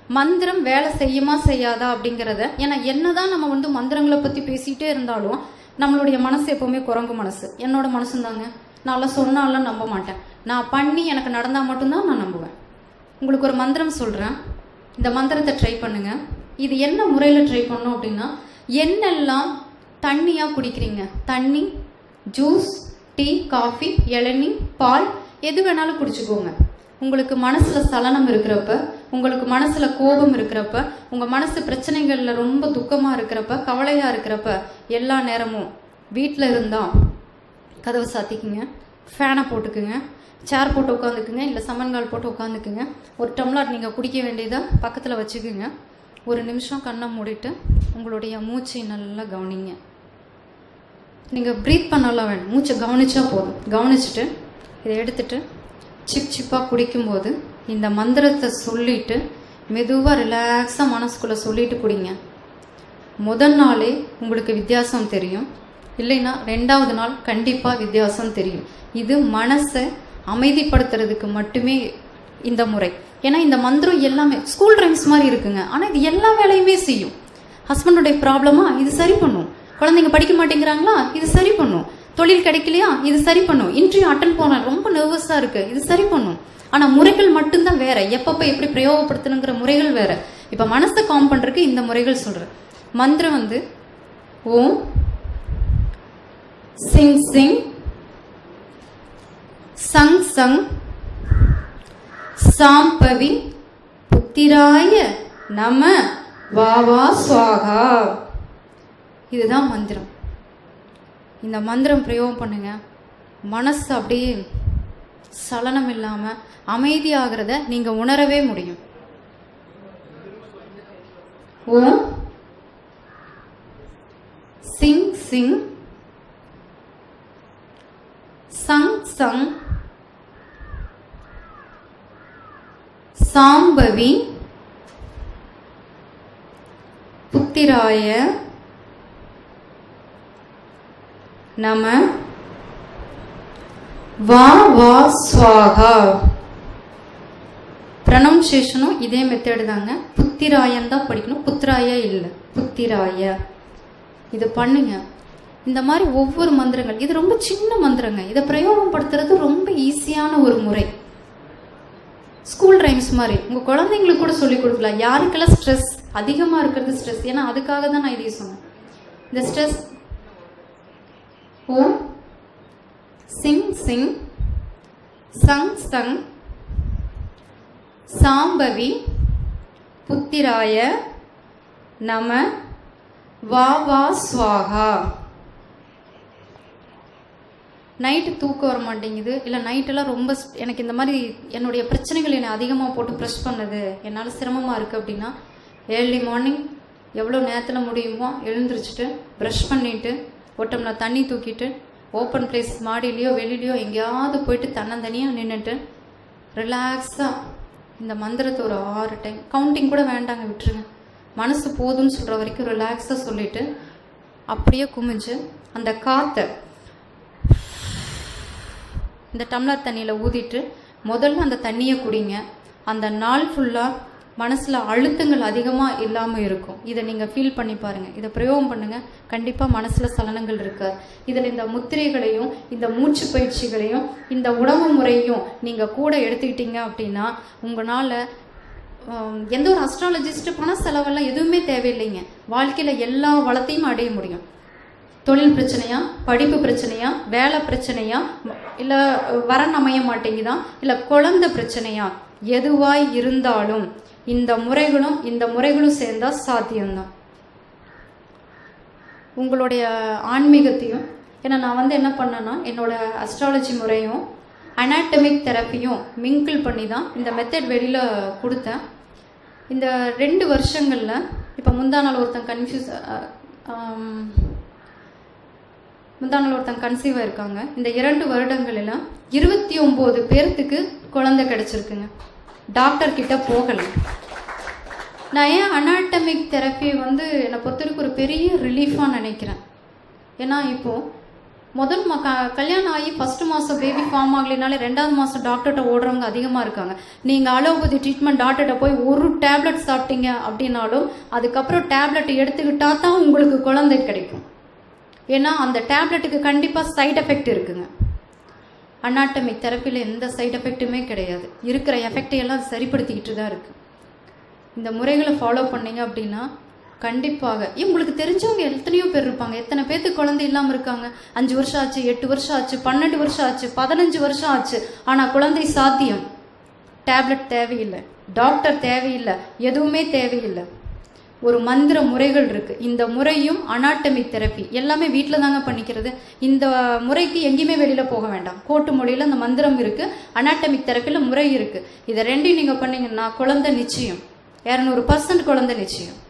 மந்திரம் வேலை செய்யுமா செய்யாதா அப்படிங்கிறத ஏன்னா என்னதான் நம்ம வந்து மந்திரங்களை பத்தி பேசிட்டே இருந்தாலும் நம்மளுடைய மனசு எப்பவுமே குரங்கு மனசு என்னோட மனசு தாங்க நான்லாம் சொன்னாலாம் நம்ப மாட்டேன் நான் பண்ணி எனக்கு நடந்தா மட்டும்தான் நான் நம்புவேன் உங்களுக்கு ஒரு மந்திரம் சொல்றேன் இந்த மந்திரத்தை ட்ரை பண்ணுங்க இது என்ன முறையில ட்ரை பண்ணணும் அப்படின்னா என்னெல்லாம் தண்ணியா குடிக்கிறீங்க தண்ணி ஜூஸ் டீ காஃபி இளநீ பால் எது வேணாலும் குடிச்சுக்கோங்க உங்களுக்கு மனசுல சலனம் இருக்கிறப்ப உங்களுக்கு மனசுல கோபம் இருக்கிறப்ப உங்க மனசு பிரச்சனைகள்ல ரொம்ப துக்கமா இருக்கிறப்ப கவலையா இருக்கிறப்ப எல்லா நேரமும் வீட்டில் இருந்தா கதவை சாத்திக்குங்க ஃபேனை போட்டுக்குங்க சேர் போட்டு உட்காந்துக்குங்க இல்லை சமன்கால் போட்டு உட்காந்துக்குங்க ஒரு டம்ளர் நீங்கள் குடிக்க வேண்டியதை பக்கத்தில் வச்சுக்குங்க ஒரு நிமிஷம் கண்ணை மூடிட்டு உங்களுடைய மூச்சை நல்லா கவனிங்க நீங்கள் ப்ரீத் பண்ணலாம் வேணும் மூச்சை கவனிச்சா போதும் கவனிச்சுட்டு இதை எடுத்துட்டு சிப் சிப்பாக குடிக்கும்போது இந்த மந்திரத்தை சொல்லிட்டு மெதுவாக ரிலாக்ஸாக மனசுக்குள்ளே சொல்லிட்டு குடிங்க முதல் நாளே உங்களுக்கு வித்தியாசம் தெரியும் இல்லைன்னா ரெண்டாவது நாள் கண்டிப்பாக வித்தியாசம் தெரியும் இது மனசை அமைதிப்படுத்துறதுக்கு மட்டுமே இந்த முறை ஏன்னா இந்த மந்திரம் எல்லாமே ஸ்கூல் ரைம்ஸ் மாதிரி இருக்குங்க ஆனால் இது எல்லா வேலையுமே செய்யும் ஹஸ்பண்டுடைய ப்ராப்ளமா இது சரி பண்ணும் குழந்தைங்க படிக்க மாட்டேங்கிறாங்களா இது சரி பண்ணும் தொழில் கிடைக்கலையா இது சரி பண்ணும் இன்டர்வியூ அட்டன் போன ரொம்ப நர்வஸா இருக்கு இது சரி பண்ணும் ஆனா முறைகள் மட்டும்தான் வேற எப்பப்ப எப்படி பிரயோகப்படுத்தணுங்கிற முறைகள் வேற இப்ப மனசை காம் பண்றதுக்கு இந்த முறைகள் சொல்றேன் மந்திரம் வந்து ஓம் சிங் சிங் சங் சங் சாம்பவி புத்திராய நம வாவா சுவாகா இதுதான் மந்திரம் இந்த மந்திரம் பிரயோகம் பண்ணுங்க மனசு அப்படியே சலனம் இல்லாம அமைதியாகிறத நீங்க உணரவே முடியும் ஓம் சிங் சிங் சங் சங் சாம்பவி புத்திராய நம வா வா ஸ்வாகா ப்ரனவுன்சியேஷனும் இதே மெத்தேடு தாங்க புத்திராயன் தான் படிக்கணும் புத்திராய இல்லை புத்திராய இது பண்ணுங்க இந்த மாதிரி ஒவ்வொரு மந்திரங்கள் இது ரொம்ப சின்ன மந்திரங்க இதை பிரயோகம் படுத்துறது ரொம்ப ஈஸியான ஒரு முறை ஸ்கூல் ரைம்ஸ் மாதிரி உங்க குழந்தைங்களுக்கு கூட சொல்லி கொடுக்கலாம் யாருக்கெல்லாம் ஸ்ட்ரெஸ் அதிகமா இருக்கிறது ஸ்ட்ரெஸ் ஏன்னா அதுக்காக தான் நான் இதையும் சொன்னேன் இந்த ஸ்ட்ரெஸ் ஓம் சிங் சிங் சங் சங் சாம்பவி புத்திராய நம வா வா ஸ்வாகா நைட்டு தூக்கம் வர மாட்டேங்குது இல்லை நைட்டெல்லாம் ரொம்ப ஸ்- எனக்கு இந்த மாதிரி என்னுடைய பிரச்சனைகள் என்னை அதிகமாக போட்டு ப்ரெஷ் பண்ணுது என்னால் சிரமமாக இருக்குது அப்படின்னா ஏர்லி மார்னிங் எவ்வளோ நேரத்தில் முடியுமோ எழுந்திரிச்சிட்டு ப்ரஷ் பண்ணிட்டு ஒரு டம்ளர் தண்ணி தூக்கிட்டு ஓப்பன் பிளேஸ் மாடியிலையோ வெளியிலையோ எங்கேயாவது போயிட்டு தன்னந்தனியாக நின்றுட்டு ரிலாக்ஸாக இந்த மந்திரத்தை ஒரு ஆறு டைம் கவுண்டிங் கூட வேண்டாங்க விட்டுருங்க மனசு போதும்னு சொல்கிற வரைக்கும் ரிலாக்ஸாக சொல்லிட்டு அப்படியே குமிஞ்சு அந்த காற்றை இந்த டம்ளர் தண்ணியில் ஊதிட்டு முதல்ல அந்த தண்ணியை குடிங்க அந்த நாள் ஃபுல்லாக மனசில் அழுத்தங்கள் அதிகமாக இல்லாமல் இருக்கும் இதை நீங்கள் ஃபீல் பண்ணி பாருங்கள் இதை பிரயோகம் பண்ணுங்கள் கண்டிப்பாக மனசில் சலனங்கள் இருக்காது இதில் இந்த முத்திரைகளையும் இந்த மூச்சு பயிற்சிகளையும் இந்த உணவு முறையும் நீங்கள் கூட எடுத்துக்கிட்டீங்க அப்படின்னா உங்களால் எந்த ஒரு அஸ்ட்ராலஜிஸ்ட் பண செலவெல்லாம் எதுவுமே தேவையில்லைங்க வாழ்க்கையில் எல்லா வளத்தையும் அடைய முடியும் தொழில் பிரச்சனையா படிப்பு பிரச்சனையா வேலை பிரச்சனையா ம- இல்ல வரன் அமைய மாட்டேங்குதா இல்ல குழந்தை பிரச்சனையா எதுவாய் இருந்தாலும் இந்த முறைகளும் இந்த முறைகளும் சேர்ந்தா சாத்தியம்தான் உங்களுடைய ஆன்மீகத்தையும் ஏன்னா நான் வந்து என்ன பண்ணேன்னா என்னோட அஸ்ட்ராலஜி முறையும் அனாட்டமிக் தெரப்பியும் மிங்கிள் பண்ணி தான் இந்த மெத்தட் வெளியில் கொடுத்தேன் இந்த ரெண்டு வருஷங்களில் இப்போ முந்தா நாள் ஒருத்தன் கன்ஃபியூஸ் முந்தா நாள் ஒருத்தன் கன்சீவ் இருக்காங்க இந்த இரண்டு வருடங்களில் இருபத்தி ஒம்பது பேர்த்துக்கு குழந்தை கிடைச்சிருக்குங்க டாக்டர் கிட்ட போகலை நான் ஏன் அனாட்டமிக் தெரப்பி வந்து என்னை பொறுத்தவரைக்கும் ஒரு பெரிய ரிலீஃபாக நினைக்கிறேன் ஏன்னா இப்போ முதல் ம- க- கல்யாணம் ஆகி ஃபர்ஸ்ட் மாசம் பேபி ஃபார்ம் ஆகலைனாலே ரெண்டாவது மாசம் டாக்டர்கிட்ட ஓடுறவங்க அதிகமா இருக்காங்க நீங்க அலோபதி ட்ரீட்மெண்ட் டாக்டர்கிட்ட போய் ஒரு டேப்லெட் சாப்பிட்டீங்க அப்படின்னாலும் அதுக்கப்புறம் டேப்லெட் எடுத்துக்கிட்டா தான் உங்களுக்கு குழந்தை கிடைக்கும் ஏன்னா அந்த டேப்லெட்டுக்கு கண்டிப்பா சைடு எஃபெக்ட் இருக்குங்க அனாட்டமிக் தெரப்பியில் எந்த சைடு எஃபெக்ட்டுமே கிடையாது இருக்கிற எஃபெக்டை எல்லாம் சரிப்படுத்திக்கிட்டு தான் இருக்கு இந்த முறைகளை ஃபாலோ பண்ணீங்க அப்படின்னா கண்டிப்பாக ஏன் உங்களுக்கு தெரிஞ்சவங்க எத்தனையோ பேர் இருப்பாங்க எத்தனை பேத்துக்கு குழந்தை இல்லாமல் இருக்காங்க அஞ்சு வருஷம் ஆச்சு எட்டு வருஷம் ஆச்சு பன்னெண்டு வருஷம் ஆச்சு பதினஞ்சு வருஷம் ஆச்சு ஆனால் குழந்தை சாத்தியம் டேப்லெட் தேவையில்லை டாக்டர் தேவையில்லை எதுவுமே தேவையில்லை ஒரு மந்திர முறைகள் இருக்கு இந்த முறையும் அனாட்டமி தெரப்பி எல்லாமே வீட்டில் தாங்க பண்ணிக்கிறது இந்த முறைக்கு எங்கேயுமே வெளியில போக வேண்டாம் கோட்டு மொழியில அந்த மந்திரம் இருக்கு அனாட்டமிக் தெரப்பில முறை இருக்கு இதை ரெண்டையும் நீங்க பண்ணீங்கன்னா குழந்தை நிச்சயம் இரநூறு பர்சன்ட் குழந்தை நிச்சயம்